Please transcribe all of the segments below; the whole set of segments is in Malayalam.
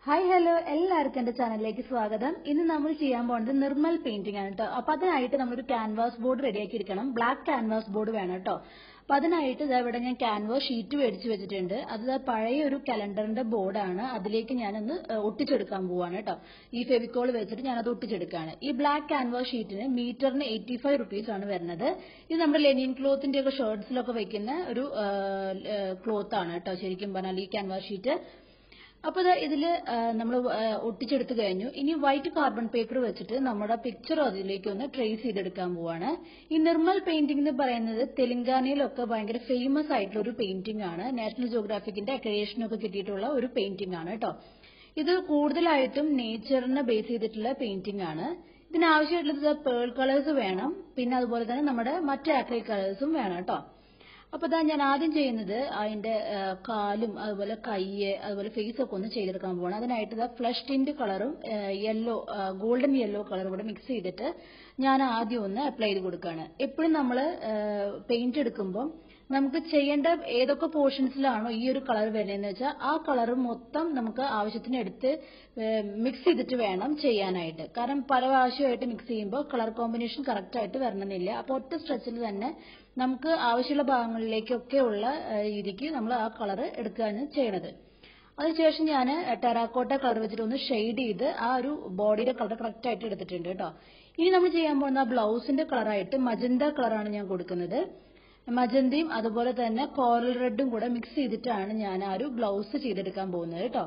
ഹായ് ഹലോ എല്ലാവർക്കും എന്റെ ചാനലിലേക്ക് സ്വാഗതം ഇന്ന് നമ്മൾ ചെയ്യാൻ പോകുന്നത് നിർമ്മൽ പെയിന്റിംഗ് ആണ് കേട്ടോ അപ്പൊ അതിനായിട്ട് നമ്മളൊരു ക്യാൻവാസ് ബോർഡ് റെഡിയാക്കി എടുക്കണം ബ്ലാക്ക് ക്യാൻവാസ് ബോർഡ് വേണം കേട്ടോ അപ്പൊ അതിനായിട്ട് ഇതാ ഇവിടെ ഞാൻ ക്യാൻവാസ് ഷീറ്റ് മേടിച്ച് വെച്ചിട്ടുണ്ട് അത് ദാ പഴയ ഒരു കലണ്ടറിന്റെ ബോർഡാണ് അതിലേക്ക് ഞാനൊന്ന് ഏഹ്, ഒട്ടിച്ചെടുക്കാൻ പോവാണ് കേട്ടോ ഈ ഫെവിക്കോൾ വെച്ചിട്ട് ഞാനത് ഒട്ടിച്ചെടുക്കുകയാണ് ഈ ബ്ലാക്ക് ക്യാൻവാസ് ഷീറ്റിന് മീറ്ററിന് എയ്റ്റി ഫൈവ് റുപ്പീസ് ആണ് വരുന്നത് ഇത് നമ്മുടെ ലെനിൻ ക്ലോത്തിന്റെ ഒക്കെ ഷർട്ട്സിലൊക്കെ വെക്കുന്ന ഒരു ക്ലോത്ത് ആണ് കേട്ടോ ശരിക്കും പറഞ്ഞാൽ ഈ ക്യാൻവാസ് ഷീറ്റ് അപ്പൊ ദാ ഇതില് നമ്മൾ ഒട്ടിച്ചെടുത്ത് കഴിഞ്ഞു ഇനി വൈറ്റ് കാർബൺ പേപ്പർ വെച്ചിട്ട് നമ്മുടെ പിക്ചർ അതിലേക്ക് ഒന്ന് ട്രേസ് ചെയ്തെടുക്കാൻ പോവാണ് ഈ നിർമ്മൽ പെയിന്റിംഗ് എന്ന് പറയുന്നത് തെലങ്കാനയിലൊക്കെ ഭയങ്കര ഫേമസ് ആയിട്ടുള്ള ഒരു പെയിന്റിംഗ് ആണ് നാഷണൽ ജോഗ്രാഫിക്കിന്റെ അക്രഡേഷൻ ഒക്കെ കിട്ടിയിട്ടുള്ള ഒരു പെയിന്റിംഗ് ആണ് കേട്ടോ ഇത് കൂടുതലായിട്ടും നേച്ചറിനെ ബേസ് ചെയ്തിട്ടുള്ള പെയിന്റിംഗ് ആണ് ഇതിനാവശ്യമായിട്ടുള്ളത് പേൾ കളേഴ്സ് വേണം പിന്നെ അതുപോലെ തന്നെ നമ്മുടെ മറ്റ് ആക്രിലിക് കളേഴ്സും വേണം കേട്ടോ അപ്പൊ ഇതാ ഞാൻ ആദ്യം ചെയ്യുന്നത് അതിന്റെ ആ, കാലും അതുപോലെ കയ്യ് അതുപോലെ ഫേസ് ഒക്കെ ഒന്ന് ചെയ്തെടുക്കാൻ പോകണം അതിനായിട്ട് ഇതാ ഫ്ലഷ് ടിന്റ് കളറും യെല്ലോ ഗോൾഡൻ യെല്ലോ കളറും കൂടെ മിക്സ് ചെയ്തിട്ട് ഞാൻ ആദ്യം ഒന്ന് അപ്ലൈ ചെയ്ത് കൊടുക്കുകയാണ് എപ്പോഴും നമ്മൾ പെയിന്റ് എടുക്കുമ്പോൾ നമുക്ക് ചെയ്യേണ്ട ഏതൊക്കെ പോർഷൻസിലാണോ ഈ ഒരു കളർ വരുന്നതെന്ന് വെച്ചാൽ ആ കളർ മൊത്തം നമുക്ക് ആവശ്യത്തിന് എടുത്ത് മിക്സ് ചെയ്തിട്ട് വേണം ചെയ്യാനായിട്ട് കാരണം പല പ്രാവശ്യമായിട്ട് മിക്സ് ചെയ്യുമ്പോൾ കളർ കോമ്പിനേഷൻ കറക്റ്റ് ആയിട്ട് വരണമെന്നില്ല അപ്പോൾ ഒറ്റ സ്ട്രെച്ചിൽ തന്നെ നമുക്ക് ആവശ്യമുള്ള ഭാഗങ്ങളിലേക്കൊക്കെ ഉള്ള ഏഹ്, രീതിക്ക് നമ്മൾ ആ കളർ എടുക്കുകയാണ് ചെയ്യണത് അതിനുശേഷം ഞാൻ ടെറാക്കോട്ട കളർ വെച്ചിട്ട് ഒന്ന് ഷെയ്ഡ് ചെയ്ത് ആ ഒരു ബോഡിയുടെ കളർ കറക്റ്റ് ആയിട്ട് എടുത്തിട്ടുണ്ട് കേട്ടോ ഇനി നമ്മൾ ചെയ്യാൻ പോകുന്ന ആ ബ്ലൗസിന്റെ കളറായിട്ട് മജന്ത കളറാണ് ഞാൻ കൊടുക്കുന്നത് മജന്തയും അതുപോലെ തന്നെ കോറൽ റെഡും കൂടെ മിക്സ് ചെയ്തിട്ടാണ് ഞാൻ ആ ഒരു ബ്ലൗസ് ചെയ്തെടുക്കാൻ പോകുന്നത് കേട്ടോ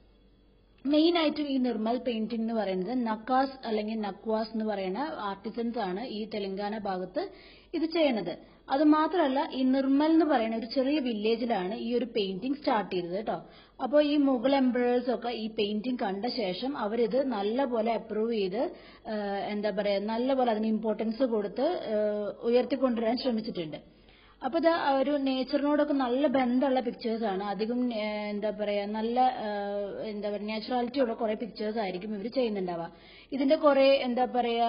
മെയിൻ ആയിട്ടും ഈ നിർമ്മൽ പെയിന്റിംഗ് എന്ന് പറയുന്നത് നക്കാസ് അല്ലെങ്കിൽ നക്വാസ് എന്ന് പറയുന്ന ആർട്ടിസൻസ് ആണ് ഈ തെലങ്കാന ഭാഗത്ത് ഇത് ചെയ്യണത് അത് മാത്രമല്ല ഈ നിർമ്മൽ എന്ന് പറയുന്ന ഒരു ചെറിയ വില്ലേജിലാണ് ഈ ഒരു പെയിന്റിംഗ് സ്റ്റാർട്ട് ചെയ്തത് കേട്ടോ അപ്പോൾ ഈ മുഗൾ എംപറേഴ്സ് ഒക്കെ ഈ പെയിന്റിംഗ് കണ്ട ശേഷം അവരിത് നല്ലപോലെ അപ്രൂവ് ചെയ്ത് ആ, എന്താ പറയാ നല്ലപോലെ അതിന് ഇമ്പോർട്ടൻസ് കൊടുത്ത് ആ, ഉയർത്തിക്കൊണ്ടുവരാൻ ശ്രമിച്ചിട്ടുണ്ട് അപ്പൊ ഇത് ഒരു നേച്ചറിനോടൊക്കെ നല്ല ബന്ധമുള്ള പിക്ചേഴ്സ് ആണ് അധികം ഏഹ്, എന്താ പറയാ നല്ല ഏഹ്, എന്താ പറയാ നാച്ചുറാലിറ്റി ഉള്ള കുറെ പിക്ചേഴ്സ് ആയിരിക്കും ഇവർ ചെയ്യുന്നുണ്ടാവുക ഇതിന്റെ കുറെ എന്താ പറയാ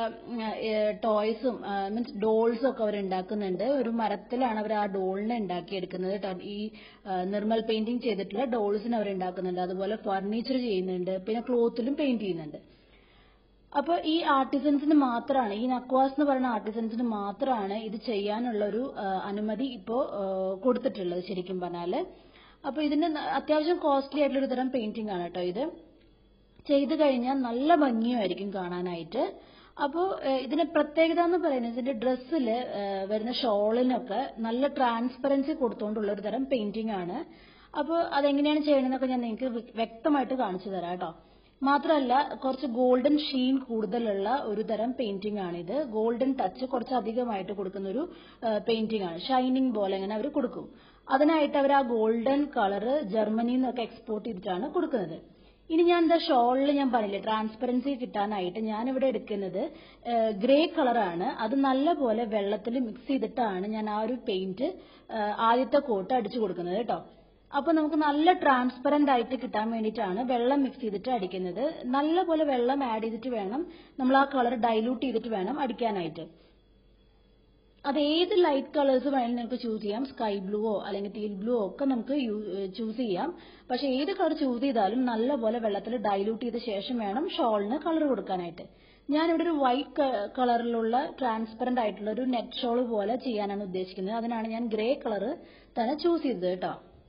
ടോയ്സും മീൻസ് ഡോൾസും ഒക്കെ അവർ ഉണ്ടാക്കുന്നുണ്ട് ഒരു മരത്തിലാണ് അവർ ആ ഡോളിനെ ഉണ്ടാക്കിയെടുക്കുന്നത് ട്ടോ. ഈ ഏഹ്, നിർമ്മൽ പെയിന്റിംഗ് ചെയ്തിട്ടുള്ള ഡോൾസിന് അവർ ഉണ്ടാക്കുന്നുണ്ട് അതുപോലെ ഫർണിച്ചർ ചെയ്യുന്നുണ്ട് പിന്നെ ക്ലോത്തിലും പെയിന്റ് ചെയ്യുന്നുണ്ട് അപ്പൊ ഈ ആർട്ടിസൻസിന് മാത്രമാണ് ഈ നക്വാസ് എന്ന് പറയുന്ന ആർട്ടിസൻസിന് മാത്രമാണ് ഇത് ചെയ്യാനുള്ള ഒരു ആ, അനുമതി ഇപ്പോ ആ, കൊടുത്തിട്ടുള്ളത് ശരിക്കും പറഞ്ഞാല് അപ്പൊ ഇതിന് ന- അത്യാവശ്യം കോസ്റ്റ്ലി ആയിട്ടുള്ള ഒരു തരം പെയിന്റിംഗ് ആണ് കേട്ടോ ഇത് ചെയ്തു കഴിഞ്ഞാൽ നല്ല ഭംഗിയുമായിരിക്കും കാണാനായിട്ട് അപ്പോൾ ഇതിന്റെ പ്രത്യേകത എന്ന് പറയുന്നത് ഇതിന്റെ ഡ്രസ്സിൽ വരുന്ന ഷോളിനൊക്കെ നല്ല ട്രാൻസ്പെറൻസി കൊടുത്തുകൊണ്ടുള്ള ഒരു തരം പെയിന്റിംഗ് ആണ് അപ്പോൾ അതെങ്ങനെയാണ് ചെയ്യണമെന്നൊക്കെ ഞാൻ നിങ്ങൾക്ക് വ്യ- വ്യക്തമായിട്ട് കാണിച്ചു തരാം കേട്ടോ മാത്രമല്ല കുറച്ച് ഗോൾഡൻ ഷീൻ കൂടുതലുള്ള ഒരു തരം പെയിന്റിംഗ് ആണിത് ഗോൾഡൻ ടച്ച് കുറച്ച് അധികമായിട്ട് കൊടുക്കുന്ന ഒരു പെയിന്റിംഗ് ആണ് ഷൈനിങ് പോലെ അങ്ങനെ അവർ കൊടുക്കും അതിനായിട്ട് അവർ ആ ഗോൾഡൻ കളർ ജർമ്മനിയിൽ നിന്നൊക്കെ എക്സ്പോർട്ട് ചെയ്തിട്ടാണ് കൊടുക്കുന്നത് ഇനി ഞാൻ എന്താ ഷോളിൽ ഞാൻ പറഞ്ഞില്ലേ ട്രാൻസ്പെറൻസി കിട്ടാനായിട്ട് ഞാൻ ഇവിടെ എടുക്കുന്നത് ഗ്രേ കളറാണ് അത് നല്ലപോലെ വെള്ളത്തിൽ മിക്സ് ചെയ്തിട്ടാണ് ഞാൻ ആ ഒരു പെയിന്റ് ആദ്യത്തെ കോട്ട് അടിച്ചു കൊടുക്കുന്നത് കേട്ടോ അപ്പൊ നമുക്ക് നല്ല ട്രാൻസ്പെറന്റ് ആയിട്ട് കിട്ടാൻ വേണ്ടിയിട്ടാണ് വെള്ളം മിക്സ് ചെയ്തിട്ട് അടിക്കുന്നത് നല്ലപോലെ വെള്ളം ആഡ് ചെയ്തിട്ട് വേണം നമ്മൾ ആ കളർ ഡൈലൂട്ട് ചെയ്തിട്ട് വേണം അടിക്കാനായിട്ട് അത് ഏത് ലൈറ്റ് കളേഴ്സ് വേണമെങ്കിലും നമുക്ക് ചൂസ് ചെയ്യാം സ്കൈ ബ്ലൂവോ അല്ലെങ്കിൽ ടീൽ ബ്ലൂവോ ഒക്കെ നമുക്ക് ചൂസ് ചെയ്യാം പക്ഷെ ഏത് കളർ ചൂസ് ചെയ്താലും നല്ലപോലെ വെള്ളത്തിൽ ഡൈലൂട്ട് ചെയ്ത ശേഷം വേണം ഷോളിന് കളർ കൊടുക്കാനായിട്ട് ഞാനിവിടെ ഒരു വൈറ്റ് കളറിലുള്ള ട്രാൻസ്പെറന്റ് ആയിട്ടുള്ള ഒരു നെറ്റ് ഷോൾ പോലെ ചെയ്യാനാണ് ഉദ്ദേശിക്കുന്നത് അതിനാണ് ഞാൻ ഗ്രേ കളർ തന്നെ ചൂസ് ചെയ്തത് കേട്ടോ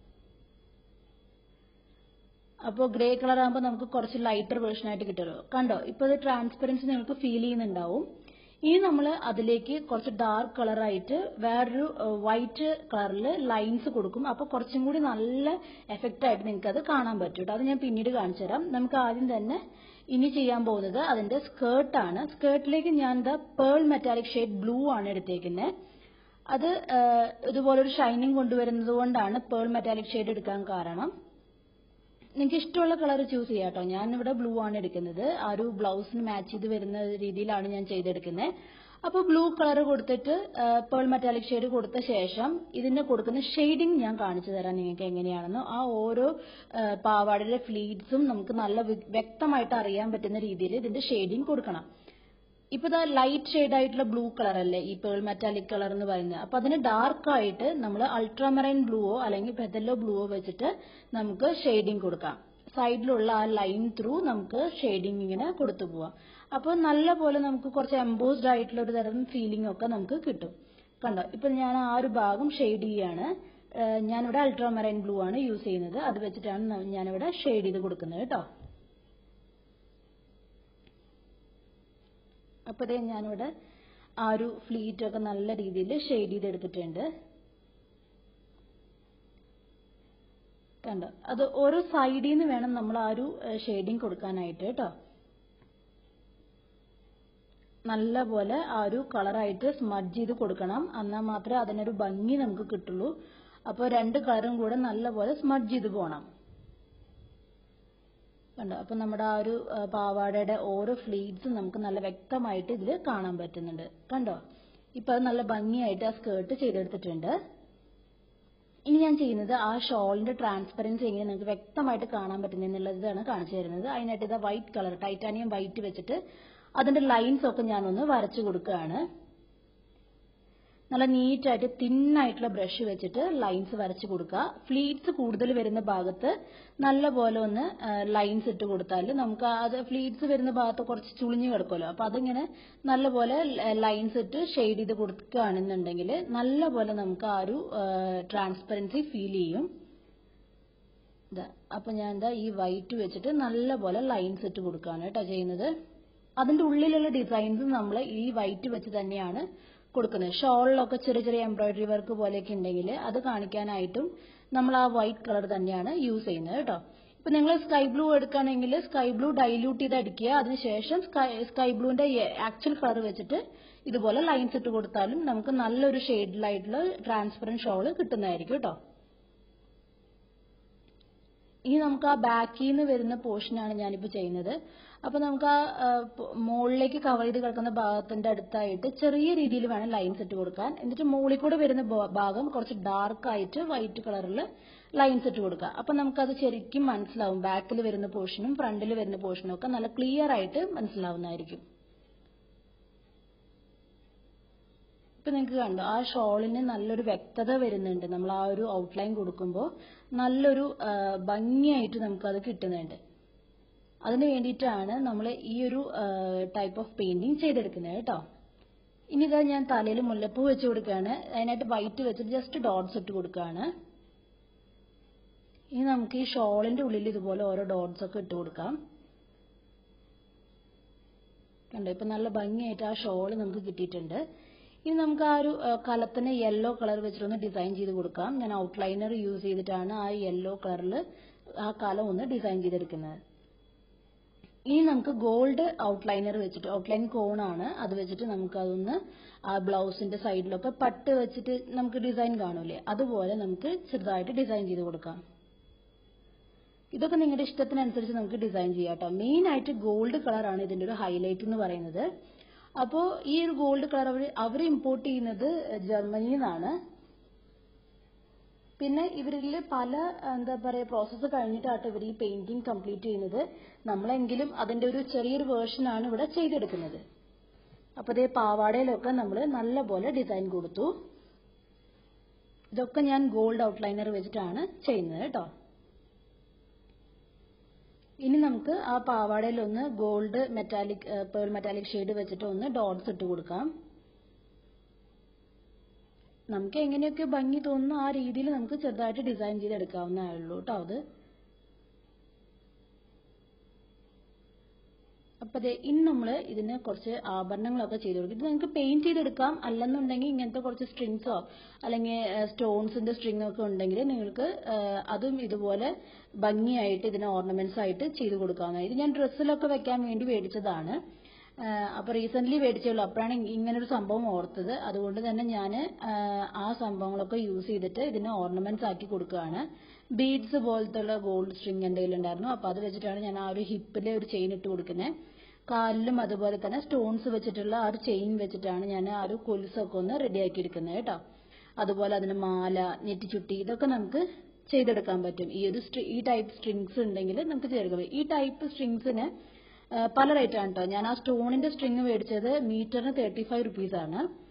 അപ്പോൾ ഗ്രേ കളർ ആകുമ്പോൾ നമുക്ക് കുറച്ച് ലൈറ്റർ വേർഷൻ ആയിട്ട് കിട്ടുമല്ലോ കണ്ടോ ഇപ്പൊ ഇത് ട്രാൻസ്പെറൻസി നിങ്ങൾക്ക് ഫീൽ ചെയ്യുന്നുണ്ടാവും ഇനി നമ്മൾ അതിലേക്ക് കുറച്ച് ഡാർക്ക് കളറായിട്ട് വേറൊരു വൈറ്റ് കളറിൽ ലൈൻസ് കൊടുക്കും അപ്പോൾ കുറച്ചും കൂടി നല്ല എഫക്റ്റ് ആയിട്ട് നിങ്ങൾക്ക് അത് കാണാൻ പറ്റും കേട്ടോ അത് ഞാൻ പിന്നീട് കാണിച്ചു തരാം നമുക്ക് ആദ്യം തന്നെ ഇനി ചെയ്യാൻ പോകുന്നത് അതിന്റെ സ്കേർട്ടാണ് സ്കേർട്ടിലേക്ക് ഞാൻ the pearl metallic shade blue ആണ് എടുത്തേക്കുന്നത് അത് ആ, ഇതുപോലൊരു ഷൈനിങ് കൊണ്ടുവരുന്നത് കൊണ്ടാണ് പേൾ മെറ്റാലിക് ഷെയ്ഡ് എടുക്കാൻ കാരണം നിങ്ങൾക്ക് ഇഷ്ടമുള്ള കളർ ചൂസ് ചെയ്യാം കേട്ടോ ഞാൻ ഇവിടെ ബ്ലൂ ആണ് എടുക്കുന്നത് ആ ഒരു ബ്ലൗസിന് മാച്ച് ചെയ്ത് വരുന്ന രീതിയിലാണ് ഞാൻ ചെയ്തെടുക്കുന്നത് അപ്പോൾ ബ്ലൂ കളർ കൊടുത്തിട്ട് പേൾ മെറ്റാലിക് ഷെയ്ഡ് കൊടുത്ത ശേഷം ഇതിന് കൊടുക്കുന്ന ഷെയ്ഡിങ് ഞാൻ കാണിച്ചു തരാം നിങ്ങൾക്ക് എങ്ങനെയാണെന്ന് ആ ഓരോ ആ, പാവാടയുടെ ഫ്ലീറ്റ്സും നമുക്ക് നല്ല വ്യ- വ്യക്തമായിട്ട് അറിയാൻ പറ്റുന്ന രീതിയിൽ ഇതിന്റെ ഷെയ്ഡിങ് കൊടുക്കണം ഇപ്പൊ ഇതാ ലൈറ്റ് ഷെയ്ഡ് ആയിട്ടുള്ള ബ്ലൂ കളർ അല്ലേ ഈ പേൾ മെറ്റാലിക് കളർ എന്ന് പറയുന്നത് അപ്പൊ അതിന് ഡാർക്ക് ആയിട്ട് നമ്മൾ അൾട്രാമറൈൻ ബ്ലൂവോ അല്ലെങ്കിൽ പെതല്ലോ ബ്ലൂവോ വെച്ചിട്ട് നമുക്ക് ഷെയ്ഡിങ് കൊടുക്കാം സൈഡിലുള്ള ആ ലൈൻ ത്രൂ നമുക്ക് ഷെയ്ഡിങ് ഇങ്ങനെ കൊടുത്തു പോവാം അപ്പോൾ നല്ല പോലെ നമുക്ക് കുറച്ച് എംബോസ്ഡ് ആയിട്ടുള്ള ഒരു തരം ഫീലിംഗ് ഒക്കെ നമുക്ക് കിട്ടും കണ്ടോ ഇപ്പൊ ഞാൻ ആ ഒരു ഭാഗം ഷെയ്ഡ് ചെയ്യാണ് ഏഹ് ഞാനിവിടെ അൾട്രാമറൈൻ ബ്ലൂ ആണ് യൂസ് ചെയ്യുന്നത് അത് വെച്ചിട്ടാണ് ന- ഞാനിവിടെ ഷെയ്ഡ് ചെയ്ത് കൊടുക്കുന്നത് കേട്ടോ അപ്പൊ ദേ ഞാനിവിടെ ആ ഒരു ഫ്ലീറ്റ് ഒക്കെ നല്ല രീതിയിൽ ഷെയ്ഡ് ചെയ്തെടുത്തിട്ടുണ്ട് കണ്ടോ അത് ഓരോ സൈഡിൽ നിന്ന് വേണം നമ്മൾ ആ ഒരു ഷെയ്ഡിങ് കൊടുക്കാനായിട്ട് കേട്ടോ നല്ല പോലെ ആ ഒരു കളറായിട്ട് സ്മഡ്ജ് ചെയ്ത് കൊടുക്കണം എന്നാൽ മാത്രമേ അതിനൊരു ഭംഗി നമുക്ക് കിട്ടുള്ളൂ അപ്പോൾ രണ്ട് കളറും കൂടെ നല്ല പോലെ സ്മഡ്ജ് ചെയ്ത് പോകണം കണ്ടോ അപ്പൊ നമ്മുടെ ആ ഒരു ആ, പാവാടയുടെ ഓരോ ഫ്ലീറ്റ്സും നമുക്ക് നല്ല വ്യക്തമായിട്ട് ഇതിൽ കാണാൻ പറ്റുന്നുണ്ട് കണ്ടോ ഇപ്പൊ അത് നല്ല ഭംഗിയായിട്ട് ആ സ്കേർട്ട് ചെയ്തെടുത്തിട്ടുണ്ട് ഇനി ഞാൻ ചെയ്യുന്നത് ആ ഷോളിന്റെ ട്രാൻസ്പെറൻസി എങ്ങനെ നിങ്ങൾക്ക് വ്യക്തമായിട്ട് കാണാൻ പറ്റുന്നതെന്നുള്ളതാണ് കാണിച്ചു തരുന്നത് അതിനായിട്ട് ഇതാ വൈറ്റ് കളർ ടൈറ്റാനിയം വൈറ്റ് വെച്ചിട്ട് അതിന്റെ ലൈൻസ് ഒക്കെ ഞാനൊന്ന് വരച്ചു കൊടുക്കുകയാണ് നല്ല നീറ്റായിട്ട് തിന്നായിട്ടുള്ള ബ്രഷ് വെച്ചിട്ട് ലൈൻസ് വരച്ചു കൊടുക്കുക ഫ്ലീറ്റ്സ് കൂടുതൽ വരുന്ന ഭാഗത്ത് നല്ല പോലെ ഒന്ന് ലൈൻസ് ഇട്ട് കൊടുത്താൽ നമുക്ക് അത് ഫ്ലീറ്റ്സ് വരുന്ന ഭാഗത്ത് കുറച്ച് ചുളിഞ്ഞു കിടക്കുമല്ലോ അപ്പൊ അതിങ്ങനെ നല്ല പോലെ ലൈൻസ് ഇട്ട് ഷെയ്ഡ് ചെയ്ത് കൊടുക്കുകയാണെന്നുണ്ടെങ്കിൽ നല്ല പോലെ നമുക്ക് ആ ഒരു ട്രാൻസ്പെറൻസി ഫീൽ ചെയ്യും ഇതാ അപ്പൊ ഞാൻ എന്താ ഈ വൈറ്റ് വെച്ചിട്ട് നല്ല പോലെ ലൈൻസ് ഇട്ട് കൊടുക്കുകയാണ് കേട്ടോ ചെയ്യുന്നത് അതിന്റെ ഉള്ളിലുള്ള ഡിസൈൻസ് നമ്മൾ ഈ വൈറ്റ് വെച്ച് തന്നെയാണ് കൊടുക്കുന്നത് ഷോളിലൊക്കെ ചെറിയ ചെറിയ എംബ്രോയിഡറി വർക്ക് പോലെയൊക്കെ ഉണ്ടെങ്കിൽ അത് കാണിക്കാനായിട്ടും നമ്മൾ ആ വൈറ്റ് കളർ തന്നെയാണ് യൂസ് ചെയ്യുന്നത് കേട്ടോ ഇപ്പൊ നിങ്ങൾ സ്കൈ ബ്ലൂ എടുക്കുകയാണെങ്കിൽ സ്കൈ ബ്ലൂ ഡൈല്യൂട്ട് ചെയ്ത് അടിക്കുക അതിനുശേഷം സ്കൈ സ്കൈ ബ്ലൂവിന്റെ ആക്ച്വൽ കളർ വെച്ചിട്ട് ഇതുപോലെ ലൈൻസ് ഇട്ട് കൊടുത്താലും നമുക്ക് നല്ലൊരു ഷെയ്ഡിലായിട്ടുള്ള ട്രാൻസ്പെറന്റ് ഷോള് കിട്ടുന്നതായിരിക്കും കേട്ടോ ഇനി നമുക്ക് ആ ബാക്കിൽ നിന്ന് വരുന്ന പോർഷനാണ് ഞാനിപ്പോൾ ചെയ്യുന്നത് അപ്പൊ നമുക്ക് ആ ആ, പ്- മുകളിലേക്ക് കവർ ചെയ്ത് കിടക്കുന്ന ഭാഗത്തിന്റെ അടുത്തായിട്ട് ചെറിയ രീതിയിൽ വേണം ലൈൻസ് ഇട്ട് കൊടുക്കാൻ എന്നിട്ട് മുകളിൽ കൂടെ വരുന്ന ഭോ- ഭാഗം കുറച്ച് ഡാർക്ക് ആയിട്ട് വൈറ്റ് കളറിൽ ലൈൻസ് ഇട്ട് കൊടുക്കുക അപ്പൊ നമുക്കത് ശരിക്കും മനസ്സിലാവും ബാക്കിൽ വരുന്ന പോർഷനും ഫ്രണ്ടിൽ വരുന്ന പോർഷനും ഒക്കെ നല്ല ക്ലിയർ ആയിട്ട് മനസ്സിലാവുന്നതായിരിക്കും ഇപ്പൊ നിങ്ങൾക്ക് കണ്ടോ ആ ഷോളിന് നല്ലൊരു വ്യക്തത വരുന്നുണ്ട് നമ്മൾ ആ ഒരു ഔട്ട്ലൈൻ കൊടുക്കുമ്പോൾ നല്ലൊരു ആ, ഭംഗിയായിട്ട് നമുക്കത് കിട്ടുന്നുണ്ട് അതിന് വേണ്ടിയിട്ടാണ് നമ്മൾ ഈ ഒരു ടൈപ്പ് ഓഫ് പെയിന്റിങ് ചെയ്തെടുക്കുന്നത് കേട്ടോ ഇനി ഇതാ ഞാൻ തലയിൽ മുല്ലപ്പൂ വെച്ച് കൊടുക്കുകയാണ് അതിനായിട്ട് വൈറ്റ് വെച്ചിട്ട് ജസ്റ്റ് ഡോട്ട്സ് ഇട്ട് കൊടുക്കുകയാണ് ഇനി നമുക്ക് ഈ ഷോളിന്റെ ഉള്ളിൽ ഇതുപോലെ ഓരോ ഡോട്ട്സ് ഒക്കെ ഇട്ട് കൊടുക്കാം കണ്ടോ ഇപ്പൊ നല്ല ഭംഗിയായിട്ട് ആ ഷോള് നമുക്ക് കിട്ടിയിട്ടുണ്ട് ഇനി നമുക്ക് ആ ഒരു ആ, കലത്തിന് യെല്ലോ കളർ വെച്ചിട്ടൊന്ന് ഡിസൈൻ ചെയ്ത് കൊടുക്കാം ഞാൻ ഔട്ട്ലൈനർ യൂസ് ചെയ്തിട്ടാണ് ആ യെല്ലോ കളറിൽ ആ കലം ഒന്ന് ഡിസൈൻ ചെയ്തെടുക്കുന്നത് ഇനി നമുക്ക് ഗോൾഡ് ഔട്ട്ലൈനർ വെച്ചിട്ട് ഔട്ട്ലൈൻ കോൺ ആണ് അത് വെച്ചിട്ട് നമുക്ക് അതൊന്ന് ആ ബ്ലൗസിന്റെ സൈഡിലൊക്കെ പട്ട് വെച്ചിട്ട് നമുക്ക് ഡിസൈൻ കാണൂലേ അതുപോലെ നമുക്ക് ചെറുതായിട്ട് ഡിസൈൻ ചെയ്ത് കൊടുക്കാം ഇതൊക്കെ നിങ്ങളുടെ ഇഷ്ടത്തിനനുസരിച്ച് നമുക്ക് ഡിസൈൻ ചെയ്യാം കേട്ടോ മെയിൻ ആയിട്ട് ഗോൾഡ് കളറാണ് ഇതിന്റെ ഒരു ഹൈലൈറ്റ് എന്ന് പറയുന്നത് അപ്പോൾ ഈ ഒരു ഗോൾഡ് കളർ അവർ അവർ ഇമ്പോർട്ട് ചെയ്യുന്നത് ജർമ്മനിയിൽ നിന്നാണ് പിന്നെ ഇവരിൽ പല എന്താ പറയാ പ്രോസസ്സ് കഴിഞ്ഞിട്ടാട്ടോ ഇവർ ഈ പെയിന്റിംഗ് കംപ്ലീറ്റ് ചെയ്യുന്നത് നമ്മളെങ്കിലും അതിന്റെ ഒരു ചെറിയൊരു വേർഷൻ ആണ് ഇവിടെ ചെയ്തെടുക്കുന്നത് അപ്പൊ ഇതേ പാവാടയിലൊക്കെ നമ്മൾ നല്ല പോലെ ഡിസൈൻ കൊടുത്തു ഇതൊക്കെ ഞാൻ ഗോൾഡ് ഔട്ട്ലൈനർ വെച്ചിട്ടാണ് ചെയ്യുന്നത് കേട്ടോ ഇനി നമുക്ക് ആ പാവാടയിൽ ഒന്ന് gold metallic pearl metallic shade വെച്ചിട്ട് ഒന്ന് ഡോട്ട്സ് ഇട്ട് കൊടുക്കാം നമുക്ക് എങ്ങനെയൊക്കെ ഭംഗി തോന്നുന്നു ആ രീതിയിൽ നമുക്ക് ചെറുതായിട്ട് ഡിസൈൻ ചെയ്തെടുക്കാവുന്നതേ ഉള്ളൂ കേട്ടോ അത് അപ്പൊ ദേ ഇനി നമ്മൾ ഇതിന് കുറച്ച് ആഭരണങ്ങളൊക്കെ ചെയ്ത് കൊടുക്കും ഇത് നിങ്ങൾക്ക് പെയിന്റ് ചെയ്തെടുക്കാം അല്ലെന്നുണ്ടെങ്കിൽ ഇങ്ങനത്തെ കുറച്ച് സ്ട്രിങ്സോ അല്ലെങ്കിൽ സ്റ്റോൺസിന്റെ സ്ട്രിങ് ഒക്കെ ഉണ്ടെങ്കിൽ നിങ്ങൾക്ക് ആ, അതും ഇതുപോലെ ഭംഗിയായിട്ട് ഇതിന് ഓർണമെന്റ്സ് ആയിട്ട് ചെയ്ത് കൊടുക്കാവുന്നതാണ് ഇത് ഞാൻ ഡ്രസ്സിലൊക്കെ വെക്കാൻ വേണ്ടി മേടിച്ചതാണ് ആ, അപ്പൊ റീസെന്റ് മേടിച്ചുള്ളൂ അപ്പോഴാണ് ഇങ്ങനെ ഒരു സംഭവം ഓർത്തത് അതുകൊണ്ട് തന്നെ ഞാൻ ആ സംഭവങ്ങളൊക്കെ യൂസ് ചെയ്തിട്ട് ഇതിന് ഓർണമെന്റ്സ് ആക്കി കൊടുക്കുകയാണ് ബീഡ്സ് പോലത്തെ ഉള്ള ഗോൾഡ് സ്ട്രിങ് എൻ്റെ കയ്യിലുണ്ടായിരുന്നു അപ്പൊ അത് വെച്ചിട്ടാണ് ഞാൻ ആ ഒരു ഹിപ്പിലെ ഒരു ചെയിൻ ഇട്ട് കൊടുക്കുന്നത് കാലിലും അതുപോലെ തന്നെ സ്റ്റോൺസ് വെച്ചിട്ടുള്ള ആ ഒരു ചെയിൻ വെച്ചിട്ടാണ് ഞാൻ ആ ഒരു കൊലുസൊക്കെ ഒന്ന് റെഡിയാക്കി എടുക്കുന്നത് കേട്ടോ അതുപോലെ അതിന് മാല നെറ്റിച്ചുട്ടി ഇതൊക്കെ നമുക്ക് ചെയ്തെടുക്കാൻ പറ്റും ഈ ഒരു stri- ഈ ടൈപ്പ് സ്ട്രിങ്സ് ഉണ്ടെങ്കിൽ നമുക്ക് ചെയ്തെടുക്കാൻ പറ്റും ഈ ടൈപ്പ് സ്ട്രിങ്സിന് പല റേറ്റ് ആണ് കേട്ടോ ഞാൻ ആ സ്റ്റോണിന്റെ സ്ട്രിങ് മേടിച്ചത് മീറ്ററിന് തേർട്ടി ഫൈവ് റുപ്പീസ് ആണ്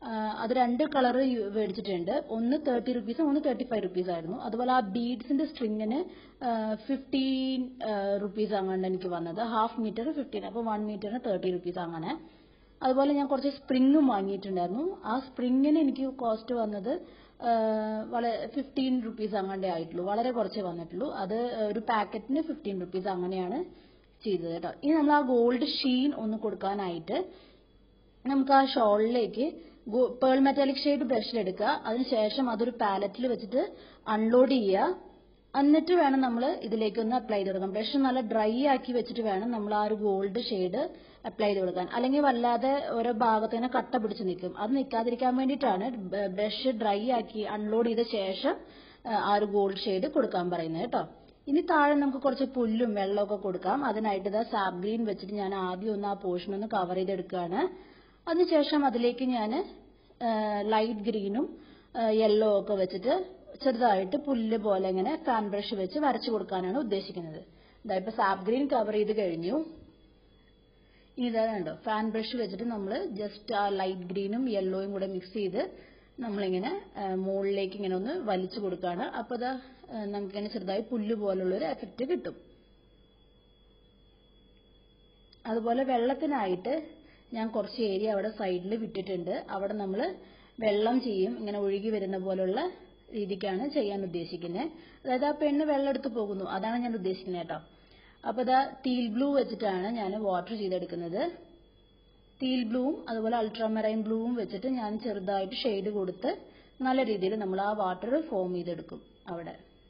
അത് രണ്ട് കളർ മേടിച്ചിട്ടുണ്ട് ഒന്ന് തേർട്ടി റുപ്പീസും ഒന്ന് തേർട്ടി ഫൈവ് റുപ്പീസ് ആയിരുന്നു അതുപോലെ ആ ബീഡ്സിന്റെ സ്ട്രിങ്ങിന് ഫിഫ്റ്റീൻ റുപ്പീസ് അങ്ങനെ എനിക്ക് വന്നത് ഹാഫ് മീറ്റർ ഫിഫ്റ്റീൻ അപ്പോൾ വൺ മീറ്ററിന് തേർട്ടി റുപ്പീസ് അങ്ങനെ അതുപോലെ ഞാൻ കുറച്ച് സ്പ്രിങ്ങും വാങ്ങിയിട്ടുണ്ടായിരുന്നു ആ സ്പ്രിങ്ങിന് എനിക്ക് കോസ്റ്റ് വന്നത് വളരെ ഫിഫ്റ്റീൻ റുപ്പീസ് അങ്ങാണ്ടേ ആയിട്ടുള്ളൂ വളരെ കുറച്ചേ വന്നിട്ടുള്ളൂ അത് ഒരു പാക്കറ്റിന് ഫിഫ്റ്റീൻ റുപ്പീസ് അങ്ങനെയാണ് ചെയ്തത് കേട്ടോ ഇനി നമ്മൾ ആ ഗോൾഡ് ഷീൻ ഒന്ന് കൊടുക്കാനായിട്ട് നമുക്ക് ആ ഷോളിലേക്ക് പേൾ മെറ്റാലിക് ഷെയ്ഡ് ബ്രഷിലെടുക്കുക അതിനുശേഷം അതൊരു പാലറ്റിൽ വെച്ചിട്ട് അൺലോഡ് ചെയ്യുക എന്നിട്ട് വേണം നമ്മൾ ഇതിലേക്ക് ഒന്ന് അപ്ലൈ ചെയ്ത് കൊടുക്കാൻ ബ്രഷ് നല്ല ഡ്രൈ ആക്കി വെച്ചിട്ട് വേണം നമ്മൾ ആ ഒരു ഗോൾഡ് ഷെയ്ഡ് അപ്ലൈ ചെയ്ത് കൊടുക്കാൻ അല്ലെങ്കിൽ വല്ലാതെ ഓരോ ഭാഗത്തിന് കട്ട പിടിച്ച് നിൽക്കും അത് നിൽക്കാതിരിക്കാൻ വേണ്ടിയിട്ടാണ് ബ്രഷ് ഡ്രൈ ആക്കി അൺലോഡ് ചെയ്ത ശേഷം ആ ഒരു ഗോൾഡ് ഷെയ്ഡ് കൊടുക്കാൻ പറയുന്നത് കേട്ടോ ഇനി താഴെ നമുക്ക് കുറച്ച് പുല്ലും വെള്ളമൊക്കെ കൊടുക്കാം അതിനായിട്ട് ഇതാ സാബ് ഗ്രീൻ വെച്ചിട്ട് ഞാൻ ആദ്യം ഒന്ന് ആ പോർഷൻ ഒന്ന് കവർ ചെയ്തെടുക്കുകയാണ് അതിനുശേഷം അതിലേക്ക് ഞാൻ ലൈറ്റ് ഗ്രീനും യെല്ലോ ഒക്കെ വെച്ചിട്ട് ചെറുതായിട്ട് പുല്ല് പോലെ ഇങ്ങനെ ഫാൻ ബ്രഷ് വെച്ച് വരച്ചു കൊടുക്കാനാണ് ഉദ്ദേശിക്കുന്നത് ഇതാ ഇപ്പൊ സാബ് ഗ്രീൻ കവർ ചെയ്ത് കഴിഞ്ഞു ഇനി ഇതാ കണ്ടോ ഫാൻ ബ്രഷ് വെച്ചിട്ട് നമ്മൾ ജസ്റ്റ് ആ ലൈറ്റ് ഗ്രീനും യെല്ലോയും കൂടെ മിക്സ് ചെയ്ത് നമ്മളിങ്ങനെ മുകളിലേക്ക് ഇങ്ങനെ ഒന്ന് വലിച്ചു കൊടുക്കുകയാണ് അപ്പോൾ ഇതാ നമുക്കിങ്ങനെ ചെറുതായി പുല്ല് പോലുള്ള ഒരു എഫക്റ്റ് കിട്ടും അതുപോലെ വെള്ളത്തിനായിട്ട് ഞാൻ കുറച്ച് ഏരിയ അവിടെ സൈഡിൽ വിട്ടിട്ടുണ്ട് അവിടെ നമ്മൾ വെള്ളം ചെയ്യും ഇങ്ങനെ ഒഴുകി വരുന്ന പോലുള്ള രീതിക്കാണ് ചെയ്യാൻ ഉദ്ദേശിക്കുന്നത് അതായത് ആ പെണ്ണ് വെള്ളം എടുത്ത് പോകുന്നു അതാണ് ഞാൻ ഉദ്ദേശിക്കുന്നത് കേട്ടോ അപ്പൊ ഇതാ ടീൽ ബ്ലൂ വെച്ചിട്ടാണ് ഞാൻ വാട്ടർ ചെയ്തെടുക്കുന്നത് ടീൽ ബ്ലൂവും അതുപോലെ അൾട്രാമറൈൻ ബ്ലൂവും വെച്ചിട്ട് ഞാൻ ചെറുതായിട്ട് ഷെയ്ഡ് കൊടുത്ത് നല്ല രീതിയിൽ നമ്മൾ ആ വാട്ടർ ഫോം ചെയ്തെടുക്കും അവിടെ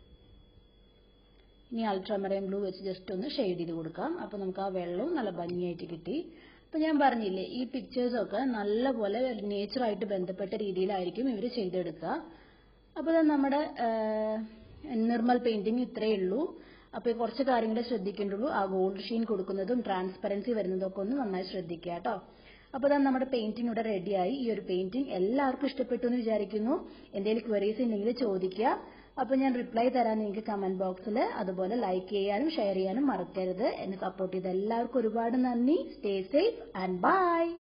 ഇനി അൾട്രാമറൈൻ ബ്ലൂ വെച്ച് ജസ്റ്റ് ഒന്ന് ഷെയ്ഡ് ചെയ്ത് കൊടുക്കാം അപ്പൊ നമുക്ക് ആ വെള്ളവും നല്ല ഭംഗിയായിട്ട് കിട്ടി അപ്പൊ ഞാൻ പറഞ്ഞില്ലേ ഈ പിക്ചേഴ്സ് ഒക്കെ നല്ലപോലെ നേച്ചറായിട്ട് ബന്ധപ്പെട്ട രീതിയിലായിരിക്കും ഇവർ ചെയ്തെടുക്കുക അപ്പോൾ നമ്മുടെ നിർമ്മൽ പെയിന്റിംഗ് ഇത്രയേ ഉള്ളൂ അപ്പോൾ കുറച്ച് കാര്യങ്ങളെ ശ്രദ്ധിക്കേണ്ടുള്ളൂ ആ ഗോൾഡ് ഷീൻ കൊടുക്കുന്നതും ട്രാൻസ്പെറൻസി വരുന്നതും ഒക്കെ ഒന്ന് നന്നായി ശ്രദ്ധിക്കുക കേട്ടോ അപ്പോൾ ഇതാ നമ്മുടെ പെയിന്റിംഗ് ഇവിടെ റെഡിയായി ഈ ഒരു പെയിന്റിംഗ് എല്ലാവർക്കും ഇഷ്ടപ്പെട്ടു എന്ന് വിചാരിക്കുന്നു എന്തെങ്കിലും ക്വറീസ് ഉണ്ടെങ്കിൽ ചോദിക്കുക അപ്പോൾ ഞാൻ റിപ്ലൈ തരാൻ നിങ്ങൾക്ക് കമന്റ് ബോക്സിൽ അതുപോലെ ലൈക്ക് ചെയ്യാനും ഷെയർ ചെയ്യാനും മറക്കരുത് എന്നെ സപ്പോർട്ട് ചെയ്ത എല്ലാവർക്കും ഒരുപാട് നന്ദി സ്റ്റേ സേഫ് ആൻഡ് ബൈ